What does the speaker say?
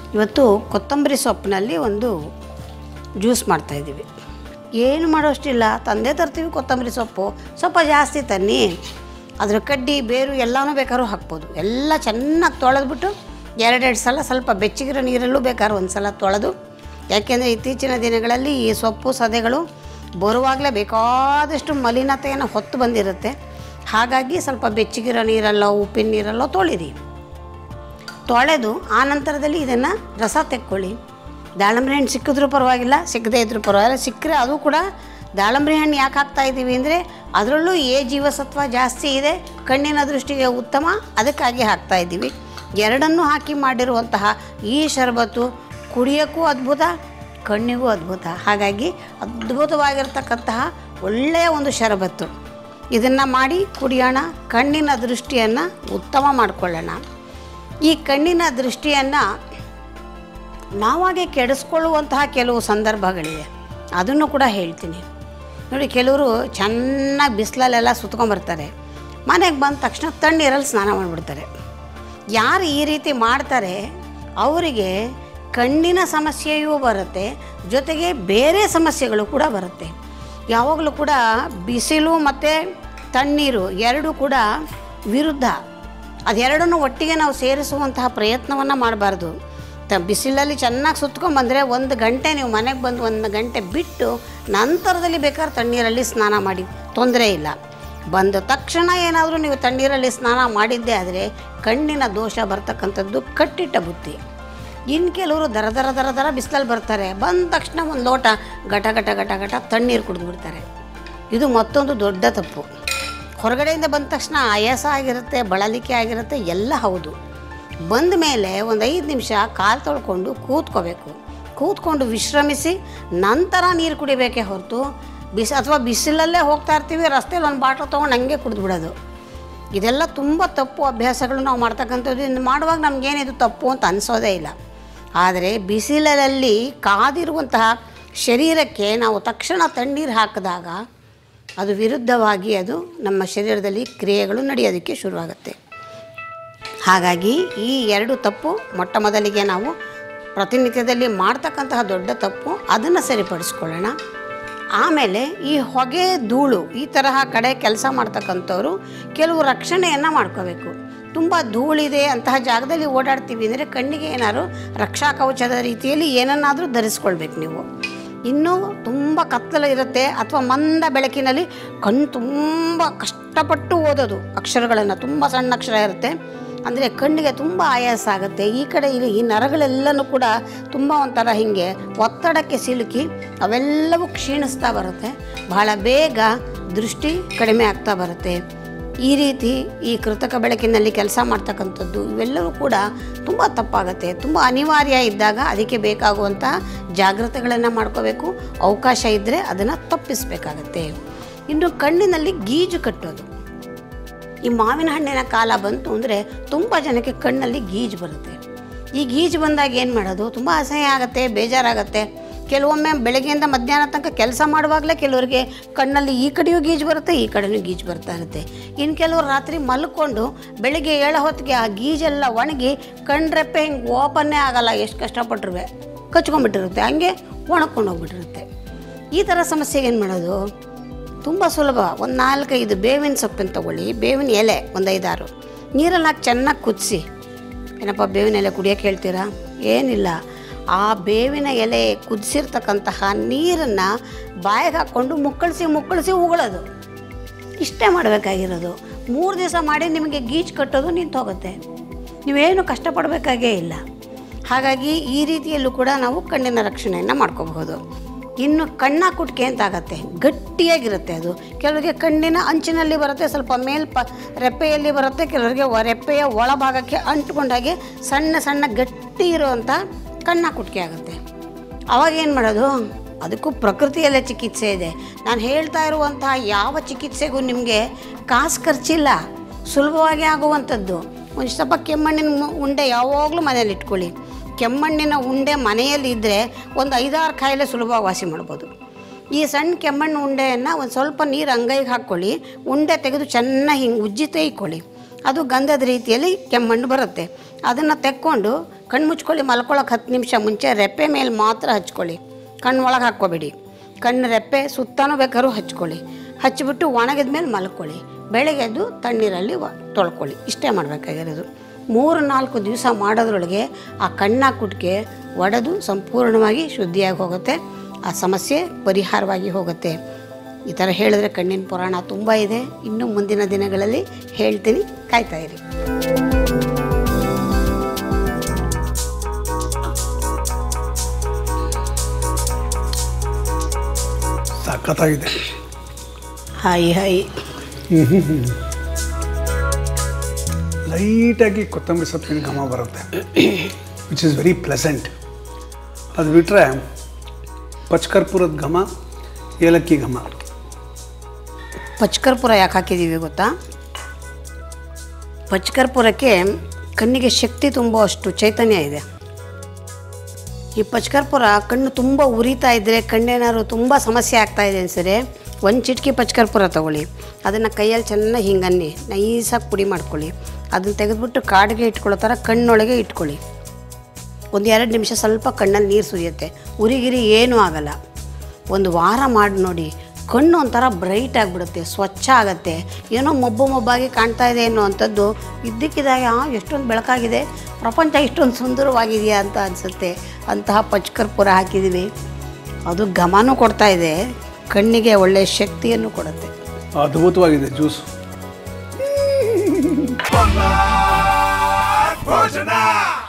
ಇವತ್ತು ಕೊತ್ತಂಬರಿ ಸೊಪ್ಪಿನಲ್ಲಿ ಒಂದು ಜ್ಯೂಸ್ ಮಾಡ್ತಾಯಿದ್ದೀವಿ ಏನು ಮಾಡೋಷ್ಟಿಲ್ಲ ತಂದೆ ತರ್ತೀವಿ ಕೊತ್ತಂಬರಿ ಸೊಪ್ಪು ಸ್ವಲ್ಪ ಜಾಸ್ತಿ ತನ್ನಿ ಅದ್ರ ಕಡ್ಡಿ ಬೇರು ಎಲ್ಲನೂ ಬೇಕಾದ್ರೂ ಹಾಕ್ಬೋದು ಎಲ್ಲ ಚೆನ್ನಾಗಿ ತೊಳೆದ್ಬಿಟ್ಟು ಎರಡೆರಡು ಸಲ ಸ್ವಲ್ಪ ಬೆಚ್ಚಗಿರೋ ನೀರಲ್ಲೂ ಬೇಕಾದ್ರೆ ಒಂದು ಸಲ ತೊಳೆದು ಯಾಕೆಂದರೆ ಇತ್ತೀಚಿನ ದಿನಗಳಲ್ಲಿ ಈ ಸೊಪ್ಪು ಸದೆಗಳು ಬರುವಾಗಲೇ ಬೇಕಾದಷ್ಟು ಮಲಿನತೆಯನ್ನು ಹೊತ್ತು ಬಂದಿರುತ್ತೆ ಹಾಗಾಗಿ ಸ್ವಲ್ಪ ಬೆಚ್ಚಗಿರೋ ನೀರಲ್ಲೋ ಉಪ್ಪಿನ ನೀರಲ್ಲೋ ತೊಳಿರಿ ತೊಳೆದು ಆ ನಂತರದಲ್ಲಿ ಇದನ್ನು ರಸ ತೆಕ್ಕೊಳ್ಳಿ ದಾಳಂಬ್ರಿ ಹಣ್ಣು ಸಿಕ್ಕಿದ್ರೂ ಪರವಾಗಿಲ್ಲ ಸಿಕ್ಕದೇ ಇದ್ರೂ ಪರವಾಗಿಲ್ಲ ಸಿಕ್ಕರೆ ಅದು ಕೂಡ ದಾಳಂಬ್ರಿ ಹಣ್ಣು ಯಾಕೆ ಹಾಕ್ತಾ ಇದ್ದೀವಿ ಅಂದರೆ ಅದರಲ್ಲೂ ಎ ಜೀವಸತ್ವ ಜಾಸ್ತಿ ಇದೆ ಕಣ್ಣಿನ ದೃಷ್ಟಿಗೆ ಉತ್ತಮ ಅದಕ್ಕಾಗಿ ಹಾಕ್ತಾ ಇದ್ದೀವಿ ಎರಡನ್ನೂ ಹಾಕಿ ಮಾಡಿರುವಂತಹ ಈ ಶರಬತ್ತು ಕುಡಿಯೋಕ್ಕೂ ಅದ್ಭುತ ಕಣ್ಣಿಗೂ ಅದ್ಭುತ ಹಾಗಾಗಿ ಅದ್ಭುತವಾಗಿರ್ತಕ್ಕಂತಹ ಒಳ್ಳೆಯ ಒಂದು ಶರಬತ್ತು ಇದನ್ನು ಮಾಡಿ ಕುಡಿಯೋಣ ಕಣ್ಣಿನ ದೃಷ್ಟಿಯನ್ನು ಉತ್ತಮ ಮಾಡಿಕೊಳ್ಳೋಣ ಈ ಕಣ್ಣಿನ ದೃಷ್ಟಿಯನ್ನು ನಾವಾಗೆ ಕೆಡಿಸ್ಕೊಳ್ಳುವಂತಹ ಕೆಲವು ಸಂದರ್ಭಗಳಿವೆ ಅದನ್ನು ಕೂಡ ಹೇಳ್ತೀನಿ ನೋಡಿ ಕೆಲವರು ಚೆನ್ನಾಗಿ ಬಿಸಿಲಲ್ಲೆಲ್ಲ ಸುತ್ಕೊಂಬರ್ತಾರೆ ಮನೆಗೆ ಬಂದ ತಕ್ಷಣ ತಣ್ಣೀರಲ್ಲಿ ಸ್ನಾನ ಮಾಡಿಬಿಡ್ತಾರೆ ಯಾರು ಈ ರೀತಿ ಮಾಡ್ತಾರೆ ಅವರಿಗೆ ಕಣ್ಣಿನ ಸಮಸ್ಯೆಯೂ ಬರುತ್ತೆ ಜೊತೆಗೆ ಬೇರೆ ಸಮಸ್ಯೆಗಳು ಕೂಡ ಬರುತ್ತೆ ಯಾವಾಗಲೂ ಕೂಡ ಬಿಸಿಲು ಮತ್ತು ತಣ್ಣೀರು ಎರಡೂ ಕೂಡ ವಿರುದ್ಧ ಅದೆರಡನ್ನು ಒಟ್ಟಿಗೆ ನಾವು ಸೇರಿಸುವಂತಹ ಪ್ರಯತ್ನವನ್ನು ಮಾಡಬಾರ್ದು ತ ಬಿಸಿಲಲ್ಲಿ ಚೆನ್ನಾಗಿ ಸುತ್ಕೊಂಡ್ಬಂದರೆ ಒಂದು ಗಂಟೆ ನೀವು ಮನೆಗೆ ಬಂದು ಒಂದು ಗಂಟೆ ಬಿಟ್ಟು ನಂತರದಲ್ಲಿ ಬೇಕಾದ್ರೆ ತಣ್ಣೀರಲ್ಲಿ ಸ್ನಾನ ಮಾಡಿ ತೊಂದರೆ ಇಲ್ಲ ಬಂದ ತಕ್ಷಣ ಏನಾದರೂ ನೀವು ತಣ್ಣೀರಲ್ಲಿ ಸ್ನಾನ ಮಾಡಿದ್ದೇ ಆದರೆ ಕಣ್ಣಿನ ದೋಷ ಬರ್ತಕ್ಕಂಥದ್ದು ಕಟ್ಟಿಟ್ಟ ಬುತ್ತಿ ಇನ್ನು ಕೆಲವರು ದರ ದರ ದರ ದರ ಬಿಸಿಲಲ್ಲಿ ಬರ್ತಾರೆ ಬಂದ ತಕ್ಷಣ ಒಂದು ಲೋಟ ಘಟ ಘಟ ಘಟ ಘಟ ತಣ್ಣೀರು ಕುಡಿದ್ಬಿಡ್ತಾರೆ ಇದು ಮತ್ತೊಂದು ದೊಡ್ಡ ತಪ್ಪು ಹೊರಗಡೆಯಿಂದ ಬಂದ ತಕ್ಷಣ ಆಯಾಸ ಆಗಿರುತ್ತೆ ಬಳಲಿಕೆ ಆಗಿರುತ್ತೆ ಎಲ್ಲ ಹೌದು ಬಂದ ಮೇಲೆ ಒಂದು ಐದು ನಿಮಿಷ ಕಾಲು ತೊಳ್ಕೊಂಡು ಕೂತ್ಕೋಬೇಕು ಕೂತ್ಕೊಂಡು ವಿಶ್ರಮಿಸಿ ನಂತರ ನೀರು ಕುಡಿಬೇಕೇ ಹೊರತು ಬಿಸಿ ಅಥವಾ ಬಿಸಿಲಲ್ಲೇ ಹೋಗ್ತಾ ಇರ್ತೀವಿ ರಸ್ತೆಯಲ್ಲಿ ಒಂದು ಬಾಟ್ಲ್ ತೊಗೊಂಡು ಹಂಗೆ ಕುಡಿದ್ಬಿಡೋದು ಇದೆಲ್ಲ ತುಂಬ ತಪ್ಪು ಅಭ್ಯಾಸಗಳು ನಾವು ಮಾಡ್ತಕ್ಕಂಥದ್ದು ಇನ್ನು ಮಾಡುವಾಗ ನಮಗೇನಿದು ತಪ್ಪು ಅಂತ ಅನಿಸೋದೇ ಇಲ್ಲ ಆದರೆ ಬಿಸಿಲಲ್ಲಿ ಕಾದಿರುವಂತಹ ಶರೀರಕ್ಕೆ ನಾವು ತಕ್ಷಣ ತಣ್ಣೀರು ಹಾಕಿದಾಗ ಅದು ವಿರುದ್ಧವಾಗಿ ಅದು ನಮ್ಮ ಶರೀರದಲ್ಲಿ ಕ್ರಿಯೆಗಳು ನಡೆಯೋದಕ್ಕೆ ಶುರುವಾಗುತ್ತೆ ಹಾಗಾಗಿ ಈ ಎರಡು ತಪ್ಪು ಮೊಟ್ಟ ಮೊದಲಿಗೆ ನಾವು ಪ್ರತಿನಿತ್ಯದಲ್ಲಿ ಮಾಡ್ತಕ್ಕಂತಹ ದೊಡ್ಡ ತಪ್ಪು ಅದನ್ನು ಸರಿಪಡಿಸ್ಕೊಳ್ಳೋಣ ಆಮೇಲೆ ಈ ಹೊಗೆ ಧೂಳು ಈ ತರಹ ಕಡೆ ಕೆಲಸ ಮಾಡ್ತಕ್ಕಂಥವ್ರು ಕೆಲವು ರಕ್ಷಣೆಯನ್ನು ಮಾಡ್ಕೋಬೇಕು ತುಂಬ ಧೂಳಿದೆ ಅಂತಹ ಜಾಗದಲ್ಲಿ ಓಡಾಡ್ತೀವಿ ಅಂದರೆ ಕಣ್ಣಿಗೆ ಏನಾದ್ರು ರಕ್ಷಾ ಕವಚದ ರೀತಿಯಲ್ಲಿ ಏನನ್ನಾದರೂ ಧರಿಸ್ಕೊಳ್ಬೇಕು ನೀವು ಇನ್ನೂ ತುಂಬ ಕತ್ತಲು ಇರುತ್ತೆ ಅಥವಾ ಮಂದ ಬೆಳಕಿನಲ್ಲಿ ಕಣ್ಣು ತುಂಬ ಕಷ್ಟಪಟ್ಟು ಓದೋದು ಅಕ್ಷರಗಳನ್ನು ತುಂಬ ಸಣ್ಣ ಅಕ್ಷರ ಇರುತ್ತೆ ಅಂದರೆ ಕಣ್ಣಿಗೆ ತುಂಬ ಆಯಾಸ ಆಗುತ್ತೆ ಈ ಕಡೆ ಇಲ್ಲಿ ಈ ನರಗಳೆಲ್ಲನೂ ಕೂಡ ತುಂಬ ಒಂಥರ ಹೀಗೆ ಒತ್ತಡಕ್ಕೆ ಸಿಲುಕಿ ಅವೆಲ್ಲವೂ ಕ್ಷೀಣಿಸ್ತಾ ಬರುತ್ತೆ ಬಹಳ ಬೇಗ ದೃಷ್ಟಿ ಕಡಿಮೆ ಆಗ್ತಾ ಬರುತ್ತೆ ಈ ರೀತಿ ಈ ಕೃತಕ ಬೆಳಕಿನಲ್ಲಿ ಕೆಲಸ ಮಾಡ್ತಕ್ಕಂಥದ್ದು ಇವೆಲ್ಲವೂ ಕೂಡ ತುಂಬ ತಪ್ಪಾಗುತ್ತೆ ತುಂಬ ಅನಿವಾರ್ಯ ಇದ್ದಾಗ ಅದಕ್ಕೆ ಬೇಕಾಗುವಂಥ ಜಾಗ್ರತೆಗಳನ್ನು ಮಾಡ್ಕೋಬೇಕು ಅವಕಾಶ ಇದ್ದರೆ ಅದನ್ನು ತಪ್ಪಿಸಬೇಕಾಗತ್ತೆ ಇನ್ನು ಕಣ್ಣಿನಲ್ಲಿ ಗೀಜು ಕಟ್ಟೋದು ಈ ಮಾವಿನ ಹಣ್ಣಿನ ಕಾಲ ಬಂತು ಅಂದರೆ ತುಂಬ ಜನಕ್ಕೆ ಕಣ್ಣಲ್ಲಿ ಗೀಜು ಬರುತ್ತೆ ಈ ಗೀಜು ಬಂದಾಗ ಏನು ಮಾಡೋದು ತುಂಬ ಅಸಹ್ಯ ಆಗುತ್ತೆ ಬೇಜಾರಾಗುತ್ತೆ ಕೆಲವೊಮ್ಮೆ ಬೆಳಗ್ಗೆಯಿಂದ ಮಧ್ಯಾಹ್ನ ತನಕ ಕೆಲಸ ಮಾಡುವಾಗಲೇ ಕೆಲವರಿಗೆ ಕಣ್ಣಲ್ಲಿ ಈ ಕಡೆಯೂ ಗೀಜು ಬರುತ್ತೆ ಈ ಕಡೆಯೂ ಗೀಜು ಬರ್ತಾ ಇರುತ್ತೆ ಇನ್ನು ಕೆಲವರು ರಾತ್ರಿ ಮಲ್ಕೊಂಡು ಬೆಳಿಗ್ಗೆ ಏಳೋ ಹೊತ್ತಿಗೆ ಆ ಗೀಜೆಲ್ಲ ಒಣಗಿ ಕಣ್ರೆಪ್ಪೆ ಹಿಂಗೆ ಓಪನ್ನೇ ಆಗಲ್ಲ ಎಷ್ಟು ಕಷ್ಟಪಟ್ಟರು ಕಚ್ಕೊಂಡ್ಬಿಟ್ಟಿರುತ್ತೆ ಹಂಗೆ ಒಣಕೊಂಡು ಹೋಗ್ಬಿಟ್ಟಿರುತ್ತೆ ಈ ಥರ ಸಮಸ್ಯೆಗೆ ಏನು ಮಾಡೋದು ತುಂಬ ಸುಲಭ ಒಂದು ನಾಲ್ಕೈದು ಬೇವಿನ ಸೊಪ್ಪನ್ನು ತಗೊಳ್ಳಿ ಬೇವಿನ ಎಲೆ ಒಂದು ಐದಾರು ನೀರಲ್ಲಿ ಹಾಕಿ ಚೆನ್ನಾಗಿ ಕುದಿಸಿ ಏನಪ್ಪ ಬೇವಿನ ಎಲೆ ಕುಡಿಯೋಕೆ ಹೇಳ್ತೀರಾ ಏನಿಲ್ಲ ಆ ಬೇವಿನ ಎಲೆ ಕುದಿಸಿರ್ತಕ್ಕಂತಹ ನೀರನ್ನು ಬಾಯಿಗೆ ಹಾಕ್ಕೊಂಡು ಮುಕ್ಕಳಿಸಿ ಮುಕ್ಕಳಿಸಿ ಉಗಳೋದು ಇಷ್ಟೇ ಮಾಡಬೇಕಾಗಿರೋದು ಮೂರು ದಿವಸ ಮಾಡಿ ನಿಮಗೆ ಗೀಚ್ ಕಟ್ಟೋದು ನಿಂತು ಹೋಗುತ್ತೆ ನೀವೇನು ಕಷ್ಟಪಡಬೇಕಾಗೇ ಇಲ್ಲ ಹಾಗಾಗಿ ಈ ರೀತಿಯಲ್ಲೂ ಕೂಡ ನಾವು ಕಣ್ಣಿನ ರಕ್ಷಣೆಯನ್ನು ಮಾಡ್ಕೋಬಹುದು ಇನ್ನು ಕಣ್ಣ ಕುಟ್ಕೆ ಅಂತ ಆಗತ್ತೆ ಗಟ್ಟಿಯಾಗಿರುತ್ತೆ ಅದು ಕೆಲವರಿಗೆ ಕಣ್ಣಿನ ಅಂಚಿನಲ್ಲಿ ಬರುತ್ತೆ ಸ್ವಲ್ಪ ಮೇಲ್ಪ ರೆಪ್ಪೆಯಲ್ಲಿ ಬರುತ್ತೆ ಕೆಲವರಿಗೆ ವ- ರೆಪ್ಪೆಯ ಒಳಭಾಗಕ್ಕೆ ಅಂಟ್ಕೊಂಡಾಗೆ ಸಣ್ಣ ಸಣ್ಣ ಗಟ್ಟಿ ಇರುವಂಥ ಕಣ್ಣ ಕುಟ್ಕೆ ಆಗುತ್ತೆ ಅವಾಗ ಏನು ಮಾಡೋದು ಅದಕ್ಕೂ ಪ್ರಕೃತಿಯಲ್ಲೇ ಚಿಕಿತ್ಸೆ ಇದೆ ನಾನು ಹೇಳ್ತಾ ಇರುವಂತಹ ಯಾವ ಚಿಕಿತ್ಸೆಗೂ ನಿಮಗೆ ಕಾಸು ಖರ್ಚಿಲ್ಲ ಸುಲಭವಾಗಿ ಆಗುವಂಥದ್ದು ಒಂದು ಸ್ವಲ್ಪ ಕೆಮ್ಮಣ್ಣಿನ ಮು- ಉಂಡೆ ಯಾವಾಗಲೂ ಮನೇಲಿ ಇಟ್ಕೊಳ್ಳಿ ಕೆಮ್ಮಣ್ಣಿನ ಉಂಡೆ ಮನೆಯಲ್ಲಿ ಇದ್ದರೆ ಒಂದು ಐದಾರು ಕಾಯಿಲೆ ಸುಲಭವಾಗಿ ವಾಸಿ ಮಾಡ್ಬೋದು ಈ ಸಣ್ಣ ಕೆಮ್ಮಣ್ಣು ಉಂಡೆಯನ್ನು ಒಂದು ಸ್ವಲ್ಪ ನೀರು ಅಂಗೈಗೆ ಹಾಕ್ಕೊಳ್ಳಿ ಉಂಡೆ ತೆಗೆದು ಚೆನ್ನಾಗಿ ಹಿಂಗೆ ಉಜ್ಜಿ ತೇಯ್ಕೊಳ್ಳಿ ಅದು ಗಂಧದ ರೀತಿಯಲ್ಲಿ ಕೆಮ್ಮಣ್ಣು ಬರುತ್ತೆ ಅದನ್ನು ತೆಕ್ಕೊಂಡು ಕಣ್ಣು ಮುಚ್ಕೊಳ್ಳಿ ಮಲ್ಕೊಳ್ಳೋಕೆ ಹತ್ತು ನಿಮಿಷ ಮುಂಚೆ ರೆಪ್ಪೆ ಮೇಲೆ ಮಾತ್ರ ಹಚ್ಕೊಳ್ಳಿ ಕಣ್ಣು ಒಳಗೆ ಹಾಕ್ಕೋಬೇಡಿ ಕಣ್ಣು ರೆಪ್ಪೆ ಸುತ್ತಾನೂ ಬೇಕಾದ್ರೂ ಹಚ್ಕೊಳ್ಳಿ ಹಚ್ಚಿಬಿಟ್ಟು ಒಣಗಿದ ಮೇಲೆ ಮಲ್ಕೊಳ್ಳಿ ಬೆಳಗ್ಗೆ ಎದ್ದು ತಣ್ಣೀರಲ್ಲಿ ವ ತೊಳ್ಕೊಳ್ಳಿ ಇಷ್ಟೇ ಮಾಡಬೇಕಾಗಿರೋದು ಮೂರು ನಾಲ್ಕು ದಿವಸ ಮಾಡೋದ್ರೊಳಗೆ ಆ ಕಣ್ಣ ಕುಟ್ಕೆ ಒಡೆದು ಸಂಪೂರ್ಣವಾಗಿ ಶುದ್ಧಿಯಾಗಿ ಹೋಗುತ್ತೆ ಆ ಸಮಸ್ಯೆ ಪರಿಹಾರವಾಗಿ ಹೋಗುತ್ತೆ ಈ ಥರ ಹೇಳಿದ್ರೆ ಕಣ್ಣಿನ ಪುರಾಣ ತುಂಬ ಇದೆ ಇನ್ನು ಮುಂದಿನ ದಿನಗಳಲ್ಲಿ ಹೇಳ್ತೀನಿ ಕಾಯ್ತಾ ಇರಿ ಸಖತ್ತಾಗಿದೆ ಹಾಯ್ ಹಾಯ್ ಲೈಟಾಗಿ ಕೊತ್ತಂಬರಿ ಸೊಪ್ಪಿನ ಘಮ ಬರುತ್ತೆ ವಿಚ್ ಇಸ್ ವೆರಿ ಪ್ಲೆಸೆಂಟ್ ಅದು ಬಿಟ್ಟರೆ ಪಚ್ಕರ್ಪುರದ ಘಮ ಏಲಕ್ಕಿ ಘಮ ಪಚ್ಕರ್ಪುರ ಯಾಕೆ ಹಾಕಿದ್ದೀವಿ ಗೊತ್ತಾ ಪಚ್ಕರ್ಪುರಕ್ಕೆ ಕಣ್ಣಿಗೆ ಶಕ್ತಿ ತುಂಬುವಷ್ಟು ಚೈತನ್ಯ ಇದೆ ಈ ಪಚ್ಕರ್ಪುರ ಕಣ್ಣು ತುಂಬ ಉರಿತಾ ಇದ್ದರೆ ಕಣ್ಣೇನಾದ್ರು ತುಂಬ ಸಮಸ್ಯೆ ಆಗ್ತಾ ಇದೆ ಅನ್ಸರೆ ಒಂದು ಚಿಟಕಿ ಪಚ್ಕರ್ಪುರ ತೊಗೊಳ್ಳಿ ಅದನ್ನು ಕೈಯಲ್ಲಿ ಚೆನ್ನಾಗಿ ಹಿಂಗನ್ನಿ ನೈಸಾಗಿ ಪುಡಿ ಮಾಡ್ಕೊಳ್ಳಿ ಅದನ್ನು ತೆಗೆದುಬಿಟ್ಟು ಕಾಡಿಗೆ ಇಟ್ಕೊಳ್ಳೋ ಥರ ಕಣ್ಣೊಳಗೆ ಇಟ್ಕೊಳ್ಳಿ ಒಂದು ಎರಡು ನಿಮಿಷ ಸ್ವಲ್ಪ ಕಣ್ಣಲ್ಲಿ ನೀರು ಸುರಿಯುತ್ತೆ ಉರಿಗಿರಿ ಏನೂ ಆಗಲ್ಲ ಒಂದು ವಾರ ಮಾಡಿ ನೋಡಿ ಕಣ್ಣು ಒಂಥರ ಬ್ರೈಟ್ ಆಗಿಬಿಡುತ್ತೆ ಸ್ವಚ್ಛ ಆಗುತ್ತೆ ಏನೋ ಮಬ್ಬು ಮಬ್ಬಾಗಿ ಕಾಣ್ತಾ ಇದೆ ಅನ್ನೋ ಅಂಥದ್ದು ಇದ್ದಕ್ಕಿದ್ದಾಗೆ ಆ ಎಷ್ಟೊಂದು ಬೆಳಕಾಗಿದೆ ಪ್ರಪಂಚ ಇಷ್ಟೊಂದು ಸುಂದರವಾಗಿದೆಯಾ ಅಂತ ಅನಿಸುತ್ತೆ ಅಂತಹ ಪಚ್ಕರ್ಪುರ ಹಾಕಿದ್ದೀವಿ ಅದು ಘಮನೂ ಕೊಡ್ತಾ ಇದೆ ಕಣ್ಣಿಗೆ ಒಳ್ಳೆಯ ಶಕ್ತಿಯನ್ನು ಕೊಡುತ್ತೆ ಅದ್ಭುತವಾಗಿದೆ ಜ್ಯೂಸು ಭೋಜನ